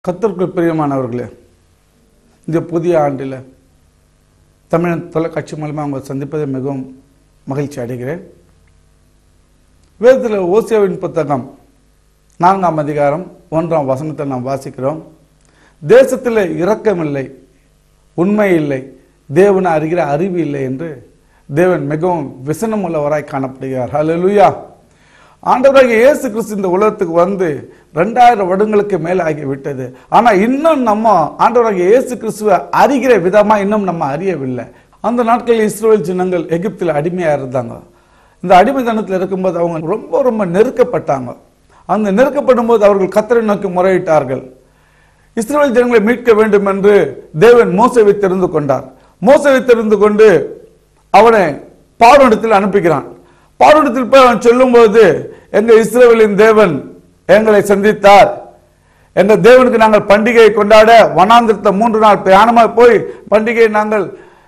கத்தருக்குள் பிரியமானவர்களே இந்த புதிய ஆண்டில் தமிழ் தொலைக்காட்சி மூலமாக அவங்க சந்திப்பதை மிகவும் மகிழ்ச்சி அடைகிறேன் வேதத்தில் ஓசியாவின் புத்தகம் நான்காம் அதிகாரம் ஒன்றாம் வசனத்தை நாம் வாசிக்கிறோம் தேசத்தில் இரக்கமில்லை உண்மை இல்லை தேவனை அறிகிற அறிவு இல்லை என்று தேவன் மிகவும் விசனம் உள்ளவராய் காணப்படுகிறார் ஹalleluya ஆண்டவராகிய இயேசு கிறிஸ்து இந்த உலகத்துக்கு வந்து ரெண்டாயிரம் வருடங்களுக்கு மேல ஆகி விட்டது ஆனா இன்னும் நம்ம ஆண்டவராகிய இயேசு கிறிஸ்துவை அறிகிற விதமா இன்னும் நம்ம அறியவில்லை அந்த நாட்களில் இஸ்ரேல் ஜனங்கள் எகிப்தில் அடிமையா இருந்தாங்க இந்த அடிமைத்தனத்தில் இருக்கும்போது அவங்க ரொம்ப ரொம்ப நெருக்கப்பட்டாங்க அந்த நெருக்கப்படும் போது அவர்கள் கத்தரை நோக்கி முறையிட்டார்கள் இஸ்ரேல் ஜனங்களை மீட்க வேண்டும் என்று தேவன் மோசவை தெரிந்து கொண்டார் மோசவை தெரிந்து கொண்டு அவனை பார்வனிடத்தில் அனுப்புகிறான் பார்வனிடத்தில் போய் அவன் சொல்லும்போது எங்க இஸ்ரேலின் தேவன் எங்களை சந்தித்தார் எங்க தேவனுக்கு நாங்கள் பண்டிகையை கொண்டாட வனாந்திரத்தை மூன்று நாள் பிரயாணமாக போய் பண்டிகையை நாங்கள்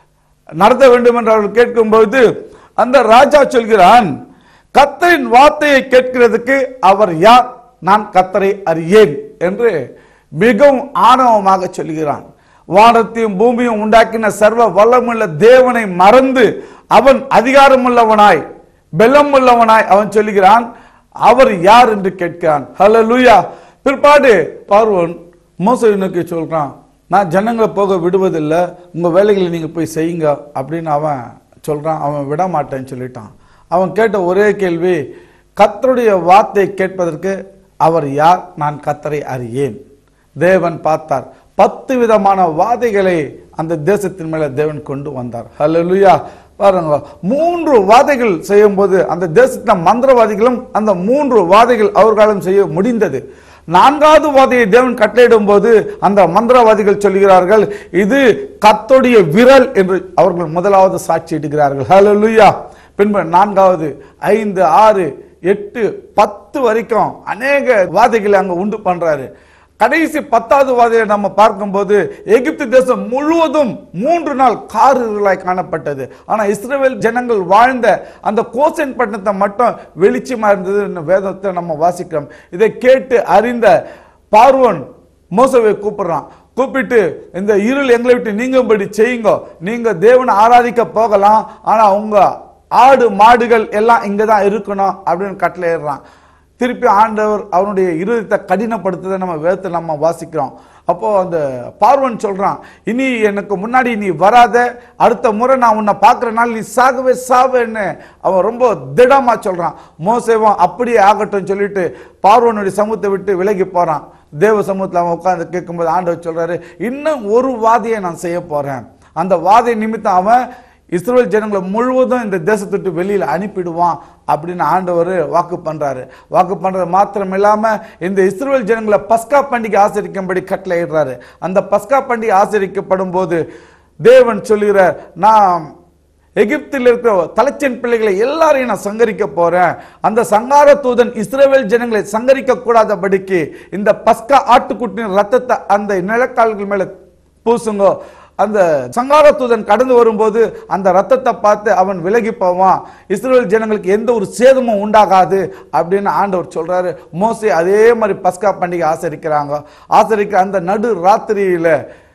நடத்த வேண்டும் என்று அவர்கள் கேட்கும்போது அந்த ராஜா சொல்கிறான் கத்தரின் வார்த்தையை கேட்கிறதுக்கு அவர் யார் நான் கத்தரை அறியேன் என்று மிகவும் ஆணவமாக சொல்கிறான் வானத்தையும் பூமியும் உண்டாக்கின சர்வ வல்லமுள்ள தேவனை மறந்து அவன் அதிகாரமுள்ளவனாய் பெலம் உள்ளவனாய் அவன் சொல்லுகிறான் அவர் யார் என்று கேட்கிறான் ஹalleluya பிற்பாடு பார்வோன் மோசை நோக்கி சொல்றான் நான் ஜனங்களை போக விடுவதில்லை உங்க வேலைகளை நீங்க போய் செய்யுங்க அப்படின்னு அவன் சொல்றான் அவன் விட மாட்டேன்னு சொல்லிட்டான் அவன் கேட்ட ஒரே கேள்வி கத்தருடைய வார்த்தை கேட்பதற்கு அவர் யார் நான் கத்தரை அறியேன் தேவன் பார்த்தார் பத்து விதமான வாதைகளை அந்த தேசத்தின் மேல தேவன் கொண்டு வந்தார் ஹalleluya பாருங்க மூன்று வாதைகள் செய்யும் போது அந்த தேசத்தின் மந்திரவாதிகளும் அந்த மூன்று வாதைகள் அவர்களாலும் செய்ய முடிந்தது நான்காவது வாதையை தேவன் கட்டளையிடும் போது அந்த மந்திரவாதிகள் சொல்கிறார்கள் இது கத்தோடைய விரல் என்று அவர்கள் முதலாவது சாட்சியிடுகிறார்கள் ஹalleluya பின்பு நான்காவது ஐந்து ஆறு எட்டு பத்து வரைக்கும் அநேக வாதைகளை அங்க உண்டு பண்றாரு கடைசி பத்தாவது வாதையை நம்ம பார்க்கும்போது எகிப்து தேசம் முழுவதும் மூன்று நாள் காரிருளாய் காணப்பட்டது ஆனா இஸ்ரேல் ஜனங்கள் வாழ்ந்த அந்த கோசன் பட்டணத்தை மட்டும் வெளிச்சமா இருந்தது வேதத்தை நம்ம வாசிக்கிறோம் இதை கேட்டு அறிந்த பார்வோன் மோசவை கூப்பிடுறான் கூப்பிட்டு இந்த இருள் எங்களை விட்டு நீங்கும்படி செய்யுங்க நீங்க தேவனை ஆராதிக்க போகலாம் ஆனா உங்க ஆடு மாடுகள் எல்லாம் இங்க தான் இருக்கணும் அப்படின்னு கட்டளையிடுறான் திருப்பி ஆண்டவர் அவனுடைய இருதயத்தை கடினப்படுத்துறதை நம்ம வேதத்தை நம்ம வாசிக்கிறோம் அப்போ அந்த பார்வன் சொல்றான் இனி எனக்கு முன்னாடி நீ வராத அடுத்த முறை நான் உன்னை பார்க்குற நாள் நீ சாகவே சாவேன்னு அவன் ரொம்ப திடமா சொல்றான் மோசேவம் அப்படியே ஆகட்டும் சொல்லிட்டு பார்வனுடைய சமூகத்தை விட்டு விலகி போறான் தேவ சமூகத்தில் அவன் உட்கார்ந்து கேட்கும்போது ஆண்டவர் சொல்றாரு இன்னும் ஒரு வாதியை நான் செய்ய போறேன் அந்த வாதை நிமித்தம் அவன் இஸ்ரேல் ஜனங்களை முழுவதும் இந்த தேசத்தை விட்டு வெளியில் அனுப்பிடுவான் அப்படின்னு ஆண்டவர் வாக்கு பண்றாரு வாக்கு பண்றது மாத்திரம் இல்லாம இந்த இஸ்ரேல் ஜனங்களை பஸ்கா பண்டிகை ஆசரிக்கும்படி கட்டளையிடுறாரு அந்த பஸ்கா பண்டிகை ஆசரிக்கப்படும் போது தேவன் சொல்லுகிறார் நான் எகிப்தில் இருக்கிற தலைச்சன் பிள்ளைகளை எல்லாரையும் நான் சங்கரிக்க போறேன் அந்த சங்கார தூதன் இஸ்ரேல் ஜனங்களை சங்கரிக்க கூடாதபடிக்கு இந்த பஸ்கா ஆட்டுக்குட்டியின் ரத்தத்தை அந்த நிலக்கால்கள் மேல பூசுங்க அந்த சங்கார தூதன் கடந்து வரும்போது அந்த ரத்தத்தை பார்த்து அவன் விலகி போவான் இஸ்ரேல் ஜனங்களுக்கு எந்த ஒரு சேதமும் உண்டாகாது அப்படின்னு ஆண்டவர் சொல்றாரு மோசே அதே மாதிரி பஸ்கா பண்டிகை ஆசரிக்கிறாங்க ஆசரிக்கிற அந்த நடு ராத்திரியில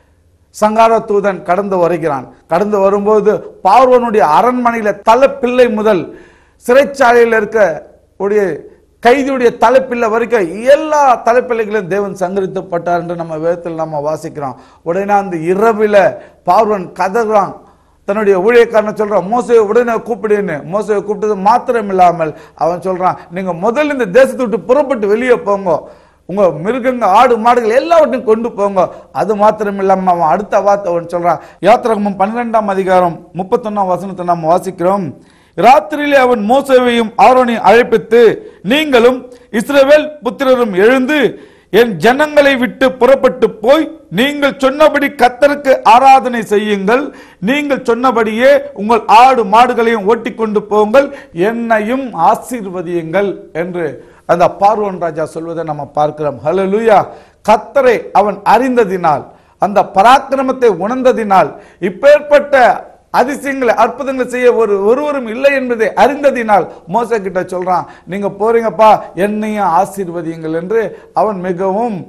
சங்கார தூதன் கடந்து வருகிறான் கடந்து வரும்போது பார்வனுடைய அரண்மனையில தலை பிள்ளை முதல் சிறைச்சாலையில் இருக்க உடைய கைதியுடைய தலைப்பிள்ளை வரைக்கும் எல்லா தலைப்பிள்ளைகளையும் தேவன் சங்கரிக்கப்பட்டார் என்று நம்ம வேதத்தில் நம்ம வாசிக்கிறோம் உடனே அந்த இரவில பார்வன் கதறான் தன்னுடைய ஊழியக்காரனை சொல்றான் மோசையை உடனே கூப்பிடுன்னு மோசையை கூப்பிட்டது மாத்திரம் இல்லாமல் அவன் சொல்றான் நீங்க முதல்ல இந்த தேசத்தை விட்டு புறப்பட்டு வெளியே போங்க உங்க மிருகங்க ஆடு மாடுகள் எல்லாவற்றையும் கொண்டு போங்க அது மாத்திரம் இல்லாம அவன் அடுத்த வார்த்தை அவன் சொல்றான் யாத்திரகமும் பன்னிரெண்டாம் அதிகாரம் முப்பத்தொன்னாம் வசனத்தை நாம் வாசிக்கிறோம் ராத்திரியிலே அவன் மோசேவையும் ஆரோனையும் அழைப்பித்து நீங்களும் இஸ்ரவேல் புத்திரரும் எழுந்து என் ஜனங்களை விட்டு புறப்பட்டு போய் நீங்கள் சொன்னபடி கத்தருக்கு ஆராதனை செய்யுங்கள் நீங்கள் சொன்னபடியே உங்கள் ஆடு மாடுகளையும் ஓட்டிக்கொண்டு போங்கள் என்னையும் ஆசீர்வதியுங்கள் என்று அந்த பார்வன் ராஜா சொல்வதை நம்ம பார்க்கிறோம் ஹalleluya கத்தரை அவன் அறிந்ததினால் அந்த பராக்கிரமத்தை உணர்ந்ததினால் இப்பேற்பட்ட அதிசயங்களை அற்புதங்களை செய்ய ஒரு ஒருவரும் இல்லை என்பதை அறிந்ததினால் மோச கிட்ட சொல்றான் நீங்க போறீங்கப்பா என்னையும் ஆசீர்வதியுங்கள் என்று அவன் மிகவும்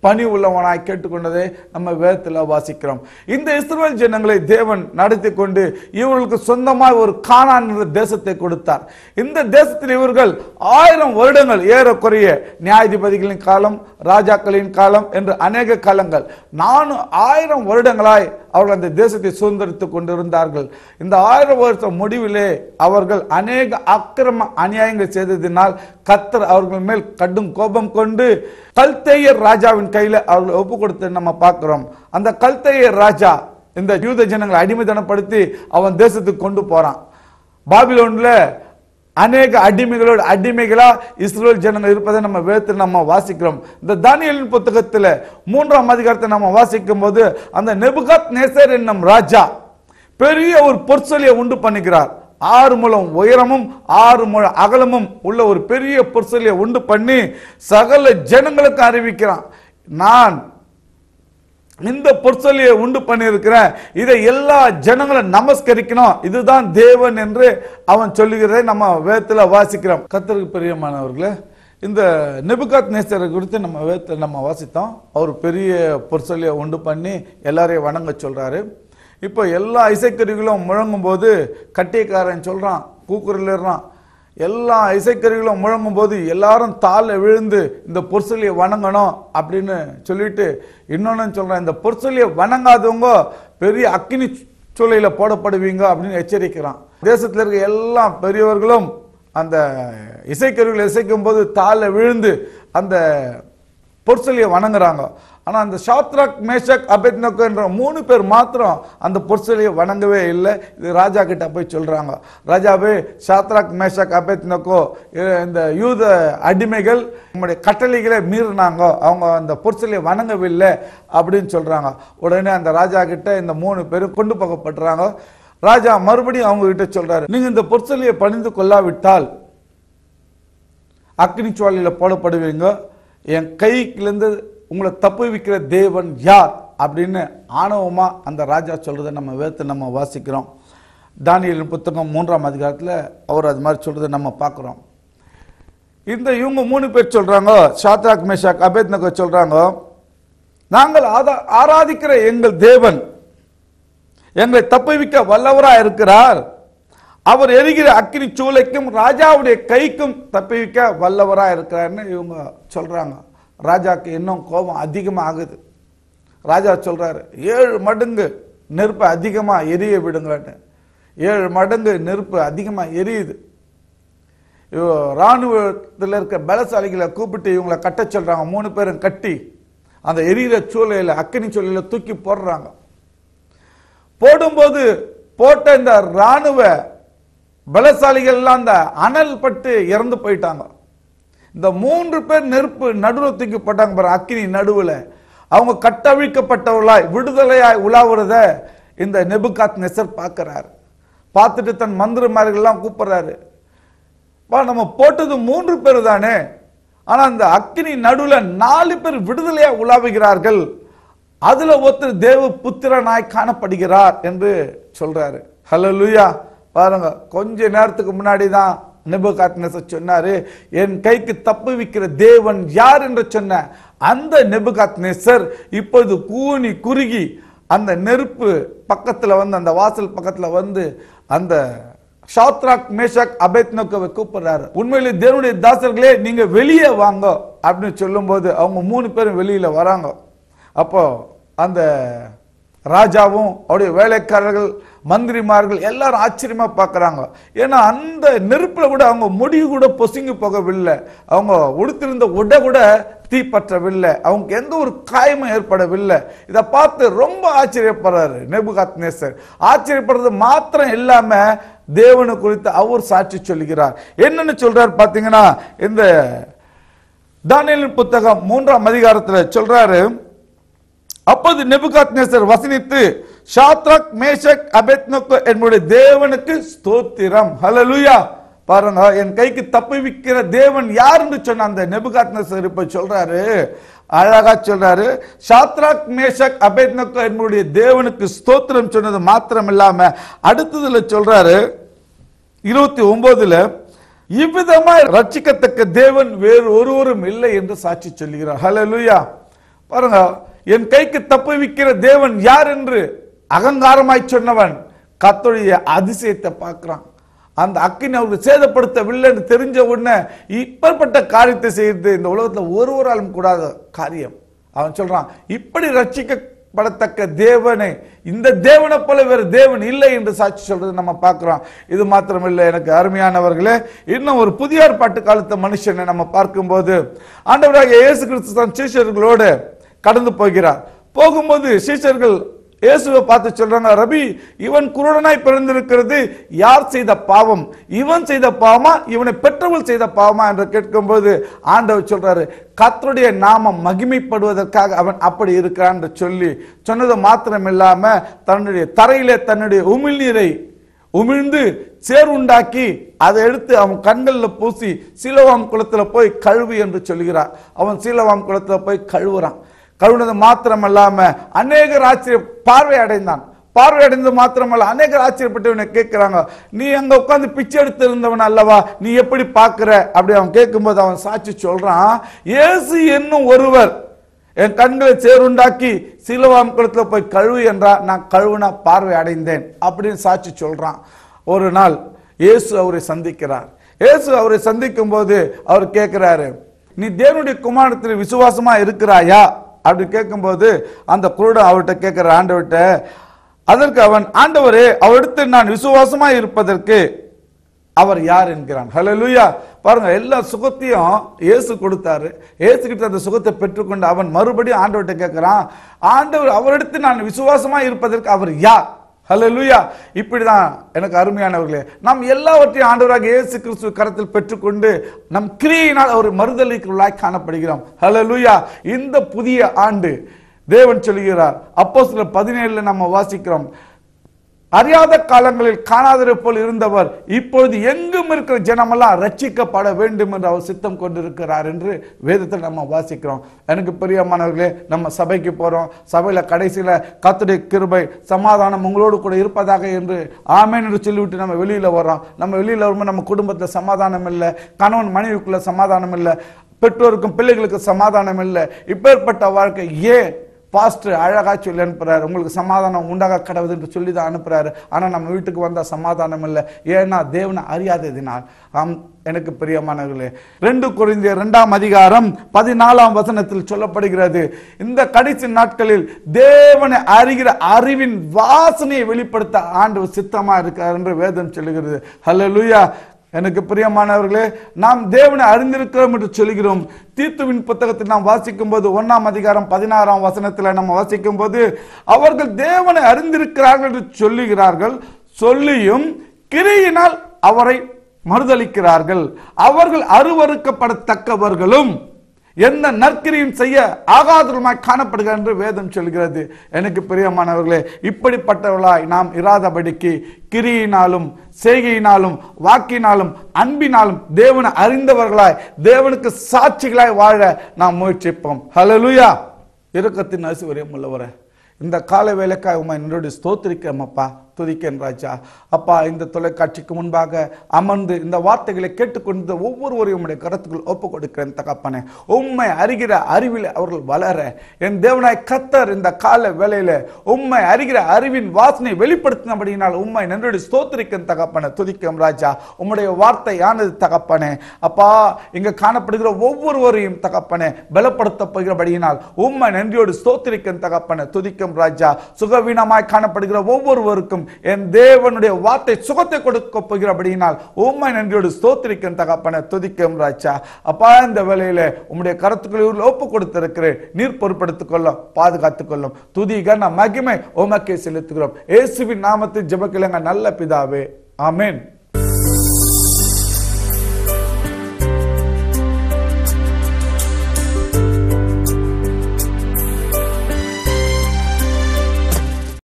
பணி உள்ளவனாய் கேட்டுக்கொண்டதை நம்ம வேதத்தில் வாசிக்கிறோம் இந்த இஸ்ரவேல் ஜனங்களை தேவன் நடத்தி கொண்டு இவர்களுக்கு சொந்தமாய் ஒரு கானான் என்ற தேசத்தை கொடுத்தார் இந்த தேசத்தில் இவர்கள் ஆயிரம் வருடங்கள் ஏறக்குறைய நியாயாதிபதிகளின் காலம் ராஜாக்களின் காலம் என்று அநேக காலங்கள் நானு ஆயிரம் வருடங்களாய் அவர்கள் அந்த தேசத்தை சுதந்திரித்துக் கொண்டிருந்தார்கள் இந்த ஆயிரம் வருஷம் முடிவிலே அவர்கள் அநேக அக்கிரம அநியாயங்கள் செய்ததினால் கத்தர் அவர்கள் மேல் கடும் கோபம் கொண்டு கல்தேயர் ராஜாவின் கையில அவர்களை ஒப்பு கொடுத்து நம்ம பார்க்கிறோம் அந்த கல்தேயர் ராஜா இந்த யூத ஜனங்களை அடிமைத்தனப்படுத்தி அவன் தேசத்துக்கு கொண்டு போறான் பாபிலோன்ல அநேக அடிமைகளோடு அடிமைகளா இஸ்ரேல் ஜனங்கள் இருப்பதை நம்ம வேதத்தில் நம்ம வாசிக்கிறோம் இந்த தானியலின் புத்தகத்துல மூன்றாம் அதிகாரத்தை நம்ம வாசிக்கும் போது அந்த நெபுகாத் நேசர் என்னும் ராஜா பெரிய ஒரு பொற்சொலியை உண்டு பண்ணுகிறார் ஆறு முழம் உயரமும் ஆறு முழம் அகலமும் உள்ள ஒரு பெரிய பொற்சொலியை உண்டு பண்ணி சகல ஜனங்களுக்கு அறிவிக்கிறான் நான் இந்த பொற்சொல்லியை உண்டு பண்ணியிருக்கிறேன் இதை எல்லா ஜனங்களும் நமஸ்கரிக்கணும் இதுதான் தேவன் என்று அவன் சொல்லுகிறதை நம்ம வேதத்தில் வாசிக்கிறோம் கத்தருக்கு பிரியமானவர்களே இந்த நெபுகாத் நேசரை குறித்து நம்ம வேதத்தில் நம்ம வாசித்தோம் அவர் பெரிய பொற்சொல்லியை உண்டு பண்ணி எல்லாரையும் வணங்க சொல்றாரு இப்போ எல்லா இசைக்கருவிகளும் முழங்கும் போது கட்டியக்காரன் சொல்றான் கூக்குரலிடுறான் எல்லா இசைக்கருவிகளும் முழங்கும் போது எல்லாரும் தாழ விழுந்து இந்த பொற்சொல்லியை வணங்கணும் அப்படின்னு சொல்லிட்டு இன்னொன்னு சொல்றேன் இந்த பொற்சொல்லியை வணங்காதவங்க பெரிய அக்கினி சூளையில போடப்படுவீங்க அப்படின்னு எச்சரிக்கிறான் தேசத்தில் இருக்க எல்லா பெரியவர்களும் அந்த இசைக்கருவிகளை இசைக்கும் போது தாழ விழுந்து அந்த பொற்சொல்லியை வணங்குறாங்க ஆனா அந்த ஷாத்ராக் மேஷக் அபெத்னோக்கோ என்ற மூணு பேர் மாத்திரம் அந்த பொற்சொல்லியை வணங்கவே இல்லை இது ராஜா கிட்ட போய் சொல்றாங்க ராஜாவே ஷாத்ராக் மேஷக் அபெத்னோக்கோ இந்த யூத அடிமைகள் நம்முடைய கட்டளைகளை மீறினாங்க அவங்க அந்த பொற்சொல்லியை வணங்கவில்லை அப்படின்னு சொல்றாங்க உடனே அந்த ராஜா கிட்ட இந்த மூணு பேரும் கொண்டு போகப்படுறாங்க ராஜா மறுபடியும் அவங்க கிட்ட சொல்றாரு நீங்க இந்த பொற்சொல்லியை பணிந்து கொள்ளாவிட்டால் அக்னி சுவாலியில போடப்படுவீங்க என் கையிலிருந்து உங்களை தப்புவிக்கிற தேவன் யார் அப்படின்னு ஆணவமா அந்த ராஜா சொல்றதை நம்ம வேத்து நம்ம வாசிக்கிறோம் தானியலின் புத்தகம் மூன்றாம் அதிகாரத்தில் அவர் அது மாதிரி சொல்றதை நம்ம பார்க்குறோம் இந்த இவங்க மூணு பேர் சொல்றாங்க ஷாத்ராக் மேஷாக் அபேத்னகோ சொல்றாங்க நாங்கள் ஆதா- ஆராதிக்கிற எங்கள் தேவன் எங்களை தப்புவிக்க வல்லவராய் இருக்கிறார் அவர் எரிகிற அக்கினி சூளைக்கும் ராஜாவுடைய கைக்கும் தப்புவிக்க வல்லவராய் இருக்கிறார்னு இவங்க சொல்றாங்க ராஜாக்கு இன்னும் கோபம் அதிகமாக ஆகுது ராஜா சொல்றாரு ஏழு மடங்கு நெருப்பை அதிகமா எரிய விடுங்கன்னு ஏழு மடங்கு நெருப்பு அதிகமா எரியுது இவ- ராணுவத்தில் இருக்க பலசாலிகளை கூப்பிட்டு இவங்களை கட்ட சொல்றாங்க மூணு பேரும் கட்டி அந்த எரியிற சூளையில அக்கினி சூளையில தூக்கி போடுறாங்க போடும்போது போட்ட இந்த ராணுவ பலசாலிகள் எல்லாம் அந்த அனல் பட்டு இறந்து போயிட்டாங்க இந்த மூன்று பேர் நெருப்பு நடுவில் தூக்கி போட்டாங்க பாரு அக்கினி நடுவுல அவங்க கட்டவிழ்க்கப்பட்டவர்களாய் விடுதலையாய் உலாவுறத இந்த நெபுகாத் நெசர் பார்க்கிறார் பார்த்துட்டு தன் மந்திரமார்கள்லாம் கூப்பிடுறாரு பா நம்ம போட்டது மூன்று பேர் தானே ஆனா அந்த அக்கினி நடுவுல நாலு பேர் விடுதலையா உலாவுகிறார்கள் அதுல ஒருத்தர் தேவ புத்திரனாய் காணப்படுகிறார் என்று சொல்றாரு ஹalleluya பாருங்க கொஞ்ச நேரத்துக்கு முன்னாடி தான் நெபுகாத்நேசர் சொன்னாரு என் கைக்கு தப்புவிக்கிற தேவன் யார் என்று சொன்ன அந்த நெபுகாத்நேசர் இப்பொழுது கூனி குறுகி அந்த நெருப்பு பக்கத்துல வந்து அந்த வாசல் பக்கத்துல வந்து அந்த ஷாத்ராக் மேஷாக் அபேத்னோக்கவை கூப்பிடுறாரு உண்மையிலே தேவனுடைய தாசர்களே நீங்க வெளியே வாங்க அப்படின்னு சொல்லும்போது அவங்க மூணு பேரும் வெளியில வராங்க அப்போ அந்த ராஜாவும் அவருடைய வேலைக்காரர்கள் மந்திரிமார்கள் எல்லாரும் ஆச்சரியமா பார்க்கறாங்க ஏன்னா அந்த நெருப்புல கூட அவங்க முடிவு கூட பொசுங்கி போகவில்லை அவங்க உடுத்திருந்த உடை கூட தீப்பற்றவில்லை அவங்க எந்த ஒரு காயமும் ஏற்படவில்லை இதை பார்த்து ரொம்ப ஆச்சரியப்படுறாரு நெபுகாத் நேசர் ஆச்சரியப்படுறது மாத்திரம் இல்லாம தேவனை குறித்து அவர் சாட்சி சொல்லுகிறார் என்னன்னு சொல்றாரு பாத்தீங்கன்னா இந்த தானியேலின் புத்தகம் மூன்றாம் அதிகாரத்துல சொல்றாரு அப்போது நெபுகாத்நேசர் வசனித்து ஷாத்ராக் மேஷக் அபெத்னோக்கோ என்னுடைய தேவனுக்கு ஸ்தோத்திரம் ஹalleluya பாருங்க என் கைக்கு தப்புவிக்கிற தேவன் யாருன்னு சொன்ன அந்த நெபுகாத்நேசர் இப்ப சொல்றாரு அழகா சொல்றாரு ஷாத்ராக் மேஷக் அபெத்னோக்கோ என்னுடைய தேவனுக்கு ஸ்தோத்திரம் சொன்னது மாத்திரம் இல்லாம அடுத்ததுல சொல்றாரு இருபத்தி ஒன்பதுல இவ்விதமாய் ரட்சிக்கத்தக்க தேவன் வேறு ஒருவரும் இல்லை என்று சாட்சி சொல்லுகிறார் ஹalleluya பாருங்க என் கைக்கு தப்புவிக்கிற தேவன் யார் என்று அகங்காரமாய் சொன்னவன் கர்த்தருடைய அதிசயத்தை பார்க்கிறான் அந்த அக்கினி அவருக்கு சேதப்படுத்தவில்லை என்று தெரிஞ்ச உடனே இப்பேற்பட்ட காரியத்தை செய்யறது இந்த உலகத்துல ஒருவராலும் கூடாத காரியம் அவன் சொல்றான் இப்படி ரட்சிக்கப்படத்தக்க தேவனை இந்த தேவனை போல வேறு தேவன் இல்லை என்று சாட்சி சொல்றது நம்ம பார்க்கிறோம் இது மாத்திரமில்லை எனக்கு அருமையானவர்களே இன்னும் ஒரு புதிய ஏற்பாட்டு காலத்து மனுஷனை நம்ம பார்க்கும்போது ஆண்டவராக இயேசு கிறிஸ்து தன் சீஷர்களோடு கடந்து போகிறார் போகும்போது சீஷர்கள் இயேசுவை பார்த்து சொல்றாங்க ரபி இவன் குருடனாய் பிறந்திருக்கிறது யார் செய்த பாவம் இவன் செய்த பாவமா இவனை பெற்றவள் செய்த பாவமா என்று கேட்கும்போது ஆண்டவர் சொல்றாரு கர்த்தருடைய நாமம் மகிமைப்படுவதற்காக அவன் அப்படி இருக்கிறான் என்று சொல்லி சொன்னது மாத்திரம் இல்லாம தன்னுடைய தரையிலே தன்னுடைய உமிழ்நீரை உமிழ்ந்து சேர் உண்டாக்கி அதை எடுத்து அவன் கண்களில் பூசி சீலவாம் குளத்துல போய் கழுவு என்று சொல்கிறார் அவன் சீலவாம் குளத்துல போய் கழுவுறான் கழுவுனது மாத்திரமல்லாம அநேகர் ஆச்சரிய பார்வை அடைந்தான் பார்வை அடைந்தது மாத்திரமல்ல அநேகர் ஆச்சரியப்பட்டு இவனை கேட்கிறாங்க நீ அங்க உட்கார்ந்து பிச்சை எடுத்து இருந்தவன் அல்லவா நீ எப்படி பார்க்கிற அப்படி அவன் கேட்கும்போது அவன் சாட்சி சொல்றான் இயேசு என்னும் ஒருவர் என் கண்களை சேருண்டாக்கி சிலுவாம் குளத்துல போய் கழுவு என்றா நான் கழுவுனா பார்வை அடைந்தேன் அப்படின்னு சாட்சி சொல்றான் ஒரு நாள் இயேசு அவரை சந்திக்கிறார் இயேசு அவரை சந்திக்கும் போது அவர் கேட்கிறாரு நீ தேவனுடைய குமாரத்தில் விசுவாசமா இருக்கிறாயா அப்படி கேட்கும்போது அந்த குருடன் அவர்கிட்ட கேட்கிற ஆண்டவர்கிட்ட அதற்கு அவன் ஆண்டவரே அவரிடத்தில் நான் விசுவாசமா இருப்பதற்கு அவர் யார் என்கிறான் ஹalleluya பாருங்க எல்லா சுகத்தையும் இயேசு கொடுத்தாரு இயேசு கிட்ட அந்த சுகத்தை பெற்றுக்கொண்டு அவன் மறுபடியும் ஆண்டவர்கிட்ட கேட்கிறான் ஆண்டவர் அவரிடத்தில் நான் விசுவாசமா இருப்பதற்கு அவர் யார் ஹalleluya இப்படிதான் எனக்கு அருமையானவர்களே நாம் எல்லாவற்றையும் ஆண்டவராக இயேசு கிறிஸ்துவ கரத்தில் பெற்றுக்கொண்டு நம் கிரியினால் அவர் மறுதளிக்குள்ளாய் காணப்படுகிறோம் ஹalleluya இந்த புதிய ஆண்டு தேவன் சொல்கிறார் அப்போ சில பதினேழுல நம்ம வாசிக்கிறோம் அறியாத காலங்களில் காணாதரை போல் இருந்தவர் இப்பொழுது எங்கும் இருக்கிற ஜனமெல்லாம் ரட்சிக்கப்பட வேண்டும் என்று அவர் சித்தம் கொண்டிருக்கிறார் என்று வேதத்தில் நம்ம வாசிக்கிறோம் எனக்கு பிரியமானவர்களே நம்ம சபைக்கு போறோம் சபையில கடைசியில கத்துடைய கிருபை சமாதானம் உங்களோடு கூட இருப்பதாக என்று ஆமேன் என்று சொல்லிவிட்டு நம்ம வெளியில வர்றோம் நம்ம வெளியில வரும்போது நம்ம குடும்பத்துல சமாதானம் இல்லை கணவன் மனைவிக்குள்ள சமாதானம் இல்லை பெற்றோருக்கும் பிள்ளைகளுக்கு சமாதானம் இல்லை இப்பேற்பட்ட வாழ்க்கை ஏன் பாஸ்டர் அழகா சொல்லி அனுப்புறாரு உங்களுக்கு சமாதானம் உண்டாக கடவுது என்று சொல்லி தான் அனுப்புறாரு ஆனா நம்ம வீட்டுக்கு வந்தா சமாதானம் இல்லை ஏன்னா தேவனை அறியாததினால் ஆம் எனக்கு பிரியமானவர்களே ரெண்டு குறைந்த இரண்டாம் அதிகாரம் பதினாலாம் வசனத்தில் சொல்லப்படுகிறது இந்த கடைசி நாட்களில் தேவனை அறிகிற அறிவின் வாசனையை வெளிப்படுத்த ஆண்டவர் சித்தமா இருக்கார் என்று வேதம் சொல்லுகிறது ஹalleluya எனக்கு பிரியமானவர்களே நாம் தேவனை அறிந்திருக்கிறோம் என்று சொல்கிறோம் தீத்துவின் புத்தகத்தில் நாம் வாசிக்கும் போது ஒன்னாம் அதிகாரம் பதினாறாம் வசனத்தில் நம்ம வாசிக்கும் போது அவர்கள் தேவனை அறிந்திருக்கிறார்கள் என்று சொல்லுகிறார்கள் சொல்லியும் கிரியினால் அவரை மறுதளிக்கிறார்கள் அவர்கள் அருவறுக்கப்படத்தக்கவர்களும் எந்த நற்கிரியும் செய்ய ஆகாதமாய் காணப்படுகிறது என்று வேதம் சொல்கிறது எனக்கு பிரியமானவர்களே இப்படிப்பட்டவர்களாய் நாம் இராதபடிக்கு கிரியினாலும் செய்கையினாலும் வாக்கினாலும் அன்பினாலும் தேவனை அறிந்தவர்களாய் தேவனுக்கு சாட்சிகளாய் வாழ நாம் முயற்சிப்போம் ஹalleluya இரக்கத்தின் ஐஸ்வர்யம் உள்ளவரே இந்த கால வேலைக்காக உண்மை என்னுடைய ஸ்தோத்திரிக்கிறோமப்பா துதிக்கேன் ராஜா அப்பா இந்த தொலைக்காட்சிக்கு முன்பாக அமர்ந்து இந்த வார்த்தைகளை கேட்டுக்கொண்டு ஒவ்வொருவரையும் உம்முடைய கருத்துக்குள் ஒப்பு கொடுக்கிறேன் தகப்பனே உண்மை அறிகிற அறிவில் அவர்கள் வளர என் தேவனாய் கத்தர் இந்த கால வேலையில உண்மை அறிகிற அறிவின் வாசனை வெளிப்படுத்தினபடியினால் உண்மை நன்றுடைய ஸ்தோத்திரிக்கும் தகப்பனே துதிக்கும் ராஜா உம்முடைய வார்த்தை ஆனது தகப்பனே அப்பா இங்க காணப்படுகிற ஒவ்வொருவரையும் தகப்பனே பலப்படுத்த போகிறபடியினால் உண்மை நன்றியோடு ஸ்தோத்திரிக்கும் தகப்பனே துதிக்கும் ராஜா சுகவீனமாய் காணப்படுகிற ஒவ்வொருவருக்கும் என் தேவனுடைய வார்த்தை சுகத்தை கொடுக்க போகிறபடியினால் உண்மை நன்றியோடு ஸ்தோத்திரிக்கும் தகப்பனே துதிக்கும் ராஜா அப்பா இந்த வேளையில உம்முடைய கருத்துக்களை ஒப்பு கொடுத்திருக்கிறேன் நீர் பொறுப்படுத்திக் கொள்ளும் பாதுகாத்துக் கொள்ளும் துதி கன மகிமை உமக்கே செலுத்துகிறோம் இயேசுவின் நாமத்தில் ஜெபக்கிழங்க நல்ல பிதாவே ஆமென்